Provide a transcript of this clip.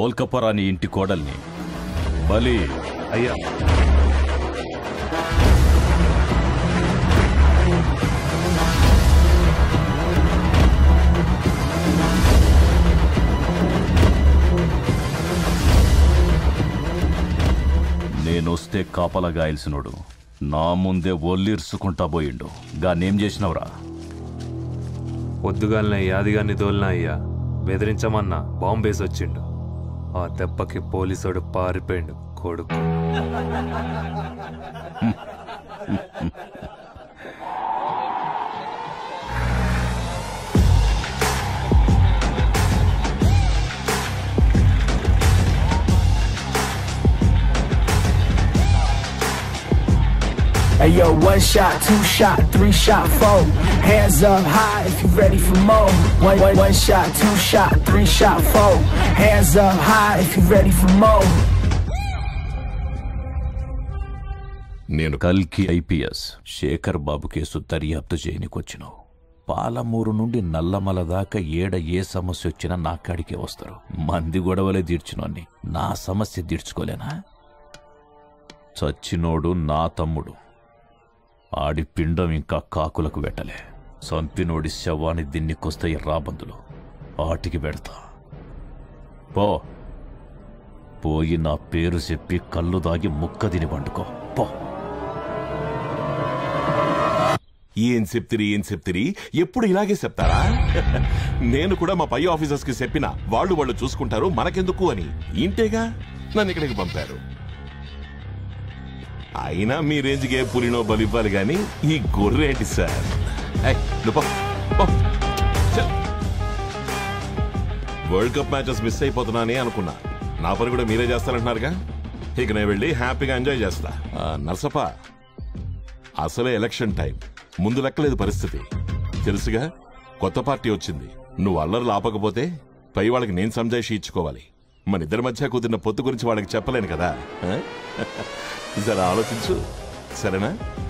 తోల్కపరాని ఇంటి కోడల్ని బలి అయ్యా నేనొస్తే కాపలగాయల్సినోడు నా ముందే ఒల్లిర్సుకుంటా పోయిండు గానేం చేసినవరా పొద్దుగాలనే యాదిగాన్ని తోలినా అయ్యా బెదిరించమన్నా బాంబేసి వచ్చిండు ఆ దెబ్బకి పోలీసోడు పారిపోయిండు కొడుకు Hey yo, one shot, two shot, three shot, four. Hands up high if you ready for more. One, one, one shot, two shot, three shot, four. Hands up high if you ready for more. నేను కల్కి IPS Shekhar బాబు case దర్యాప్తు చేయనికొచ్చినావు పాలమూరు నుండి నల్లమల దాకా ఏడ ఏ సమస్య వచ్చినా నా కాడికే వస్తారు మంది గొడవలే తీర్చినోన్ని నా సమస్య తీర్చుకోలేనా చచ్చినోడు నా తమ్ముడు ఆడి పిండం ఇంకా కాకులకు పెట్టలే చంపినోడి శవాన్ని దిన్నికొస్తాయి రాబందులు ఆటికి పెడతా పో పోయి నా పేరు చెప్పి కళ్ళు దాగి ముక్క తిని వండుకో పో ఏం చెప్తిరి ఏం చెప్తిరి ఎప్పుడు ఇలాగే చెప్తారా నేను కూడా మా పై ఆఫీసర్స్ కి చెప్పిన వాళ్ళు వాళ్ళు చూసుకుంటారు మనకెందుకు అని ఇంటేగా నన్ను ఇక్కడికి పంపారు అయినా మీ రేంజ్కి ఏ పులినో బలివ్వాలి గాని ఈ గొర్రె ఏంటి సార్ ఏయ్, నువ్వు పో, పో. చల్. వరల్డ్ కప్ మ్యాచెస్ మిస్ అయిపోతున్నానే అనుకున్నా నా పని కూడా మీరే చేస్తారంటున్నారుగా ఇక నేను వెళ్ళి హ్యాపీగా ఎంజాయ్ చేస్తా ఆ, నరసప్ప అసలే ఎలక్షన్ టైం ముందు లెక్కలేదు పరిస్థితి తెలుసుగా కొత్త పార్టీ వచ్చింది నువ్వు అల్లర్లు ఆపకపోతే పై వాళ్ళకి నేను సంజాయిషి ఇచ్చుకోవాలి మన ఇద్దరి మధ్య కుదిరిన పొత్తు గురించి వాళ్ళకి చెప్పలేను కదా ఆ? జర ఆలోచించు సరేనా